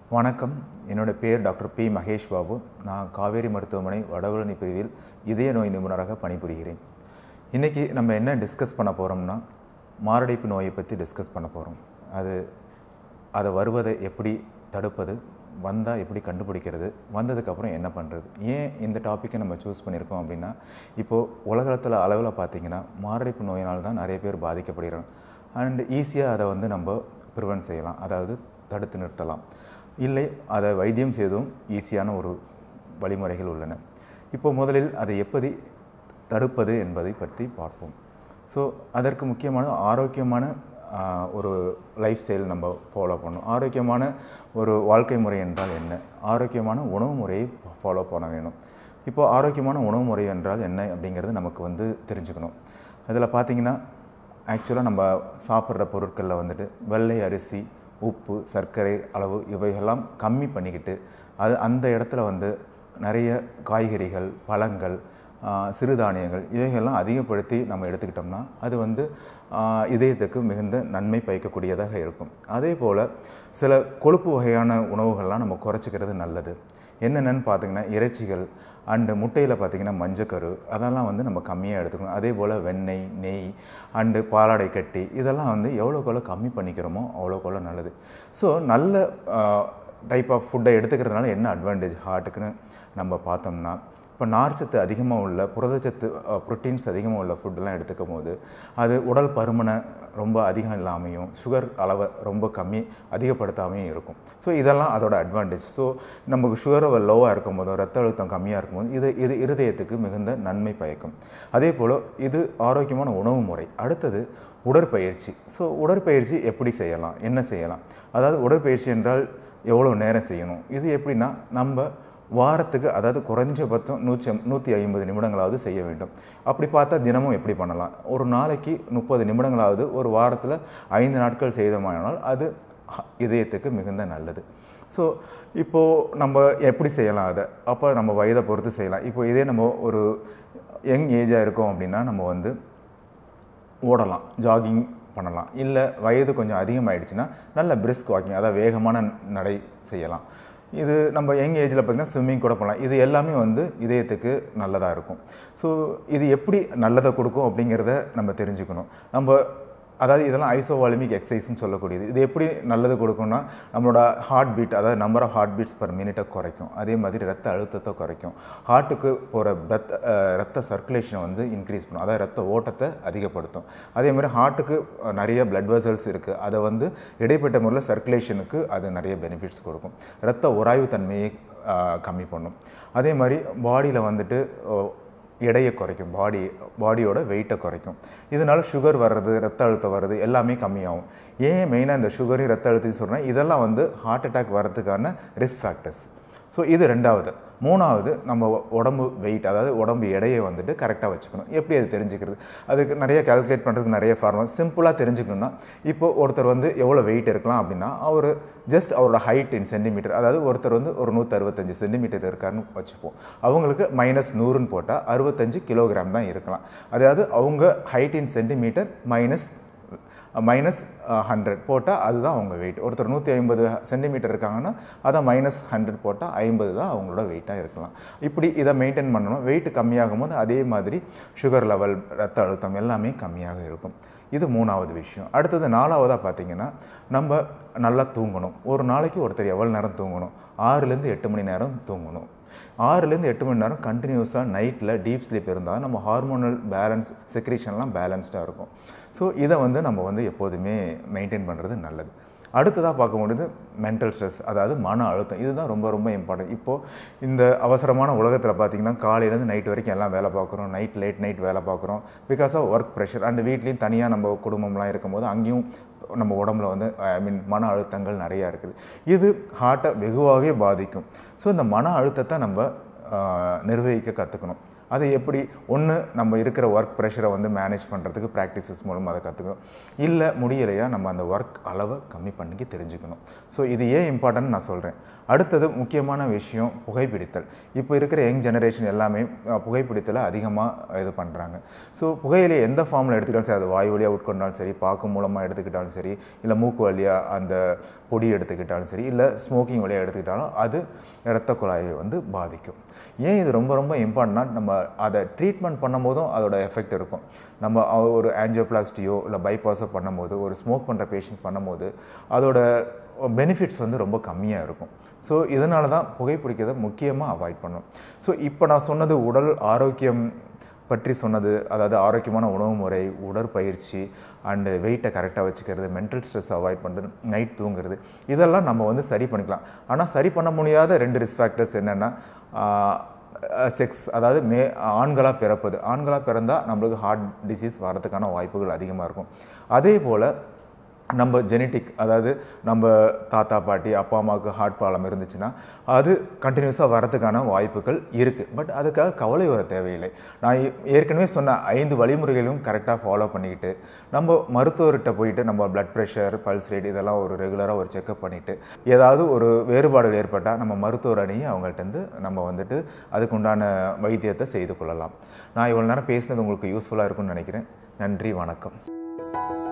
வணக்கம் என்னோட பேர் டாக்டர் பி மகேஷ் பாபு நான் காவேரி மருத்துவமனை வடபழனி பிரிவில் இதய நோய் நிபுணராக பணிபுரிகிறேன் இன்றைக்கி நம்ம என்ன டிஸ்கஸ் பண்ண போகிறோம்னா மாரடைப்பு நோயை பற்றி டிஸ்கஸ் பண்ண போகிறோம் அது அதை வருவதை எப்படி தடுப்பது வந்தால் எப்படி கண்டுபிடிக்கிறது வந்ததுக்கப்புறம் என்ன பண்ணுறது ஏன் இந்த டாப்பிக்கை நம்ம சூஸ் பண்ணியிருக்கோம் அப்படின்னா இப்போது உலகத்தில் அளவில் பார்த்தீங்கன்னா மாரடைப்பு நோயினால் தான் நிறைய பேர் பாதிக்கப்படுகிறாங்க அண்ட் ஈஸியாக அதை வந்து நம்ம ப்ரிவென்ட் செய்யலாம் அதாவது தடுத்து நிறுத்தலாம் இல்லை அதை வைத்தியம் செய்தும் ஈஸியான ஒரு வழிமுறைகள் உள்ளன இப்போ முதலில் அதை எப்படி தடுப்பது என்பதை பற்றி பார்ப்போம் ஸோ அதற்கு முக்கியமான ஆரோக்கியமான ஆஹ், ஒரு லைஃப் ஸ்டைல் நம்ம ஃபாலோ பண்ணணும் ஆரோக்கியமான ஒரு வாழ்க்கை முறை என்றால் என்ன ஆரோக்கியமான உணவு முறையை ஃபாலோ பண்ண வேணும் இப்போ ஆரோக்கியமான உணவு முறை என்றால் என்ன அப்படிங்கிறது நமக்கு வந்து தெரிஞ்சுக்கணும் அதில் பார்த்தீங்கன்னா ஆக்சுவலாக நம்ம சாப்பிட்ற பொருட்களில் வந்துட்டு வெள்ளை அரிசி உப்பு சர்க்கரை அளவு இவையெல்லாம் கம்மி பண்ணிக்கிட்டு அது அந்த இடத்துல வந்து நிறைய காய்கறிகள் பழங்கள் ஆ, சிறுதானியங்கள் இவைகள்லாம் அதிகப்படுத்தி நம்ம எடுத்துக்கிட்டோம்னா அது வந்து ஆ, இதயத்துக்கு மிகுந்த நன்மை பயக்கக்கூடியதாக இருக்கும் அதே போல் சில கொழுப்பு வகையான உணவுகள்லாம் நம்ம குறைச்சிக்கிறது நல்லது என்னென்னு பார்த்தீங்கன்னா இறைச்சிகள் அண்டு முட்டையில் பார்த்தீங்கன்னா மஞ்சக்கரு அதெல்லாம் வந்து நம்ம கம்மியாக எடுத்துக்கணும் அதே போல் வெண்ணெய் நெய் அண்டு பாலாடை கட்டி இதெல்லாம் வந்து எவ்வளோக்கு எவ்வளோ கம்மி பண்ணிக்கிறோமோ அவ்வளோக்கு எவ்வளோ நல்லது ஸோ நல்ல டைப் ஆஃப் ஃபுட்டை எடுத்துக்கிறதுனால என்ன அட்வான்டேஜ் ஹார்ட்டுக்குன்னு நம்ம பார்த்தோம்னா இப்போ நார்ச்சத்து அதிகமாக உள்ள புரதச்சத்து ப்ரோட்டீன்ஸ் அதிகமாக உள்ள ஃபுட்டெல்லாம் எடுத்துக்கும் போது அது உடல் பருமனை ரொம்ப அதிகம் இல்லாமையும் சுகர் அளவை ரொம்ப கம்மி அதிகப்படுத்தாமையும் இருக்கும் ஸோ இதெல்லாம் அதோட அட்வான்டேஜ் ஸோ நமக்கு சுகர் லோவாக இருக்கும் போதோ ரத்த அழுத்தம் கம்மியாக இருக்கும்போது இது இது இருதயத்துக்கு மிகுந்த நன்மை பயக்கும் அதே போல் இது ஆரோக்கியமான உணவு முறை அடுத்தது உடற்பயிற்சி ஸோ உடற்பயிற்சி எப்படி செய்யலாம் என்ன செய்யலாம் அதாவது உடற்பயிற்சி என்றால் எவ்வளோ நேரம் செய்யணும் இது எப்படின்னா நம்ம வாரத்துக்கு அதாவது குறைஞ்சபட்சம் நூற்றி நூற்றி ஐம்பது நிமிடங்களாவது செய்ய வேண்டும் அப்படி பார்த்தா தினமும் எப்படி பண்ணலாம் ஒரு நாளைக்கு முப்பது நிமிடங்களாவது ஒரு வாரத்தில் ஐந்து நாட்கள் செய்தோமானால் அது ஹ- இதயத்துக்கு மிகுந்த நல்லது ஸோ இப்போது நம்ம எப்படி செய்யலாம் அதை அப்போ நம்ம வயதை பொறுத்து செய்யலாம் இப்போ இதே நம்ம ஒரு யங் ஏஜாக இருக்கோம் அப்படின்னா நம்ம வந்து ஓடலாம் ஜாகிங் பண்ணலாம் இல்லை வயது கொஞ்சம் அதிகமாயிடுச்சுன்னா நல்ல பிரிஸ்க் வாக்கிங் அதாவது வேகமான நடை செய்யலாம் இது நம்ம யங் ஏஜில் பார்த்திங்கன்னா ஸ்விம்மிங் கூட பண்ணலாம் இது எல்லாமே வந்து இதயத்துக்கு நல்லதாக இருக்கும் ஸோ இது எப்படி நல்லதை கொடுக்கும் அப்படிங்கிறத நம்ம தெரிஞ்சுக்கணும் நம்ம அதாவது இதெல்லாம் ஐசோவாலிமிக் எக்ஸசைஸ்னு சொல்லக்கூடியது இது எப்படி நல்லது கொடுக்கும்னா நம்மளோட ஹார்ட் பீட் அதாவது number of heartbeats per மினிட்டை குறைக்கும் அதே மாதிரி ரத்த அழுத்தத்தை குறைக்கும் ஹார்ட்டுக்கு போகிற ரத்த அஹ், ரத்த சர்க்குலேஷனை வந்து இன்க்ரீஸ் பண்ணும் அதாவது ரத்த ஓட்டத்தை அதிகப்படுத்தும் அதே மாதிரி ஹார்ட்டுக்கு அஹ், நிறைய பிளட் வெசல்ஸ் இருக்குது அதை வந்து இடைப்பட்ட முறையில் சர்க்குலேஷனுக்கு அது நிறைய பெனிஃபிட்ஸ் கொடுக்கும் ரத்த உராய்வு தன்மையை அஹ், கம்மி பண்ணும் அதே மாதிரி பாடியில் வந்துட்டு அஹ், எடையை குறைக்கும் பாடி பாடியோட வெயிட்டை குறைக்கும் இதனால சுகர் வர்றது ரத்த அழுத்தம் வர்றது எல்லாமே கம்மியாகும் ஏன் மெயினாக இந்த சுகரையும் ரத்த அழுத்தத்தையும் சொல்கிறேன் இதெல்லாம் வந்து ஹார்ட் அட்டாக் வர்றதுக்கான ரிஸ்க் ஃபேக்டர்ஸ் ஸோ இது ரெண்டாவது மூணாவது நம்ம உடம்பு வெயிட் அதாவது உடம்பு எடையை வந்துட்டு கரெக்டாக வச்சுக்கணும் எப்படி அது தெரிஞ்சுக்கிறது அதுக்கு நிறைய கால்குலேட் பண்ணுறதுக்கு நிறைய ஃபார்முலா சிம்பிளாக தெரிஞ்சுக்கணும்னா இப்போ ஒருத்தர் வந்து எவ்வளோ வெயிட் இருக்கலாம் அப்படின்னா அவர் ஜஸ்ட் அவரோட ஹைட் இன் சென்டிமீட்டர் அதாவது ஒருத்தர் வந்து ஒரு நூற்றி அறுபத்தஞ்சு சென்டிமீட்டர் இருக்காருன்னு வச்சுப்போம் அவங்களுக்கு மைனஸ் நூறுன்னு போட்டால் அறுபத்தஞ்சு கிலோகிராம் தான் இருக்கலாம் அதாவது அவங்க height in centimetre minus minus hundred போட்டால் அதுதான் அவங்க வெயிட் ஒருத்தர் நூற்றி ஐம்பது சென்டிமீட்டர் இருக்காங்கன்னா அதை மைனஸ் ஹண்ட்ரட் போட்டால் ஐம்பது தான் அவங்களோட வெயிட்டாக இருக்கலாம் இப்படி இதை மெயின்டைன் பண்ணணும் வெயிட் கம்மியாகும் போது அதே மாதிரி சுகர் லெவல் ரத்த அழுத்தம் எல்லாமே கம்மியாக இருக்கும் இது மூணாவது விஷயம் அடுத்தது நாலாவதாக பார்த்தீங்கன்னா நம்ம நல்லா தூங்கணும் ஒரு நாளைக்கு ஒருத்தர் எவ்வளோ நேரம் தூங்கணும் ஆறுலேருந்து எட்டு மணி நேரம் தூங்கணும் ஆறுலேருந்து எட்டு மணி நேரம் கண்டினியூஸாக நைட்டில் டீப் ஸ்லீப் இருந்தால் நம்ம ஹார்மோனல் பேலன்ஸ் செக்ரேஷன்லாம் பேலன்ஸ்டாக இருக்கும் ஸோ இதை வந்து நம்ம வந்து எப்போதுமே மெயின்டைன் பண்ணுறது நல்லது அடுத்ததாக பார்க்கும்பொழுது மென்டல் ஸ்ட்ரெஸ் அதாவது மன அழுத்தம் இதுதான் ரொம்ப ரொம்ப இம்பார்ட்டன்ட் இப்போது இந்த அவசரமான உலகத்தில் பார்த்தீங்கன்னா காலையிலேருந்து நைட் வரைக்கும் எல்லாம் வேலை பார்க்குறோம் நைட் லேட் நைட் வேலை பார்க்குறோம் because of work pressure and வீட்லேயும் தனியாக நம்ம குடும்பம்லாம் இருக்கும்போது அங்கேயும் நம்ம உடம்புல வந்து ஐ மீன் மன அழுத்தங்கள் நிறையா இருக்குது இது ஹார்ட்டை வெகுவாகவே பாதிக்கும் ஸோ இந்த மன அழுத்தத்தை நம்ம ஆஹ், நிர்வகிக்க கற்றுக்கணும் அது எப்படி ஒன்று நம்ம இருக்கிற ஒர்க் ப்ரெஷரை வந்து மேனேஜ் பண்ணுறதுக்கு ப்ராக்டிசஸ் மூலமாக அதை கற்றுக்கணும் இல்லை முடியலையா நம்ம அந்த ஒர்க் அளவை கம்மி பண்ணிக்க தெரிஞ்சுக்கணும் ஸோ இது ஏன் இம்பார்ட்டன்ட் நான் சொல்கிறேன் அடுத்தது முக்கியமான விஷயம் புகைப்பிடித்தல் இப்போ இருக்கிற யங் ஜெனரேஷன் எல்லாமே அஹ், புகைப்பிடித்தலை அதிகமாக இது பண்ணுறாங்க ஸோ புகையிலையை எந்த ஃபார்மில் எடுத்துக்கிட்டாலும் சரி அது வாய் வழியாக உட்கொண்டாலும் சரி பாக்கு மூலமாக எடுத்துக்கிட்டாலும் சரி இல்லை மூக்கு வழியாக அந்த பொடி எடுத்துக்கிட்டாலும் சரி இல்லை ஸ்மோக்கிங் வழியாக எடுத்துக்கிட்டாலும் அது இரத்த குழாயை வந்து பாதிக்கும் ஏன் இது ரொம்ப ரொம்ப இம்பார்ட்டன்ட்னா நம்ம அதை ட்ரீட்மெண்ட் பண்ணும்போதும் அதோட எஃபெக்ட் இருக்கும் நம்ம அ- ஒரு ஆஞ்சியோபிளாஸ்டியோ இல்லை பைபாஸோ பண்ணும்போது ஒரு ஸ்மோக் பண்ணுற பேஷண்ட் பண்ணும்போது அதோட பெனிஃபிட்ஸ் வந்து ரொம்ப கம்மியாக இருக்கும் ஸோ இதனால தான் புகைப்பிடிக்கிறத முக்கியமாக அவாய்ட் பண்ணணும் ஸோ இப்போ நான் சொன்னது உடல் ஆரோக்கியம் பற்றி சொன்னது அதாவது ஆரோக்கியமான உணவு முறை உடற்பயிற்சி அண்டு வெயிட்டை கரெக்டாக வச்சுக்கிறது மென்டல் ஸ்ட்ரெஸ் அவாய்ட் பண்ணுறது நைட் தூங்குறது இதெல்லாம் நம்ம வந்து சரி பண்ணிக்கலாம் ஆனால் சரி பண்ண முடியாத ரெண்டு ரிஸ்க் ஃபேக்டர்ஸ் என்னென்னா செக்ஸ் அதாவது மே ஆண்களாக பிறப்பது ஆண்களாக பிறந்தால் நம்மளுக்கு ஹார்ட் டிசீஸ் வரதுக்கான வாய்ப்புகள் அதிகமாக இருக்கும் அதே போல் நம்ம ஜெனட்டிக் அதாவது நம்ம தாத்தா பாட்டி அப்பா அம்மாவுக்கு ஹார்ட் ப்ராப்ளம் இருந்துச்சுன்னா அது கண்டினியூஸாக வரதுக்கான வாய்ப்புகள் இருக்குது பட் அதுக்காக கவலை வர தேவையில்லை நான் ஏ- ஏற்கனவே சொன்ன ஐந்து வழிமுறைகளையும் கரெக்டாக ஃபாலோ பண்ணிக்கிட்டு நம்ம மருத்துவர்கிட்ட போயிட்டு நம்ம பிளட் ப்ரெஷர் பல்ஸ் ரேட் இதெல்லாம் ஒரு ரெகுலராக ஒரு செக்அப் பண்ணிவிட்டு ஏதாவது ஒரு வேறுபாடுகள் ஏற்பட்டால் நம்ம மருத்துவர் அணியை அவங்கள்ட்டேருந்து நம்ம வந்துட்டு அதுக்குண்டான வைத்தியத்தை செய்து கொள்ளலாம் நான் இவ்வளோ நேரம் பேசினது உங்களுக்கு யூஸ்ஃபுல்லாக இருக்கும்னு நினைக்கிறேன் நன்றி வணக்கம்